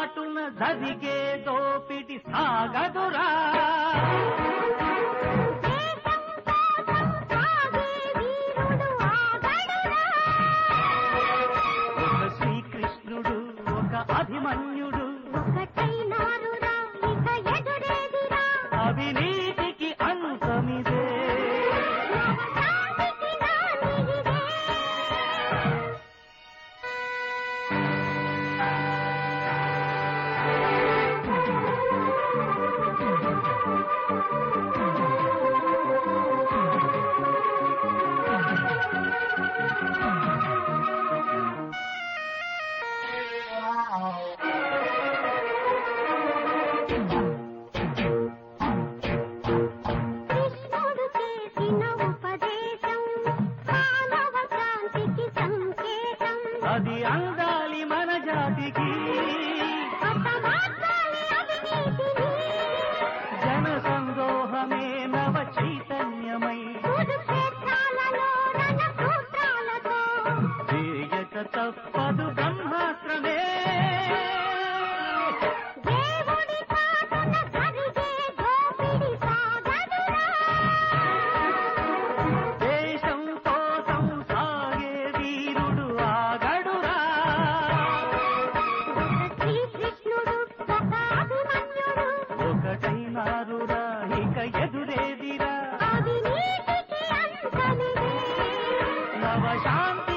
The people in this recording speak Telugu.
చాటున జరిగే దోపిడి సాగదురా దేశం కోసం సాగే వీరుడు ఆగడురా ఒక శ్రీకృష్ణుడు ఒక అభిమన్యుడు ఒకటైనారురా ఇక ఎదురేదిరా అవినీతికి అంతమిదే శాంతికి నాందిదే కృష్ణుడు చేసిన ఉపదేశం మానవ శాంతికి సంకేతం అది అందాలి మన జాతికి హతమార్చాలి అవినీతిని జన సందోహమే నవ చైతన్యమై కురుక్షేత్రాలలో రణసూత్రాలతో చేయక తప్పదు బ్రహ్మాస్త్రమే దేవుడి చాటున జరిగే దోపిడి సాగదురా దేశం కోసం సాగే వీరుడు ఆగడురా శ్రీకృష్ణుడు ఒక అభిమన్యుడు ఒకటైనారురా ఇక ఎదురేదిరా అవినీతికి అంతమిదే నవ శాంతి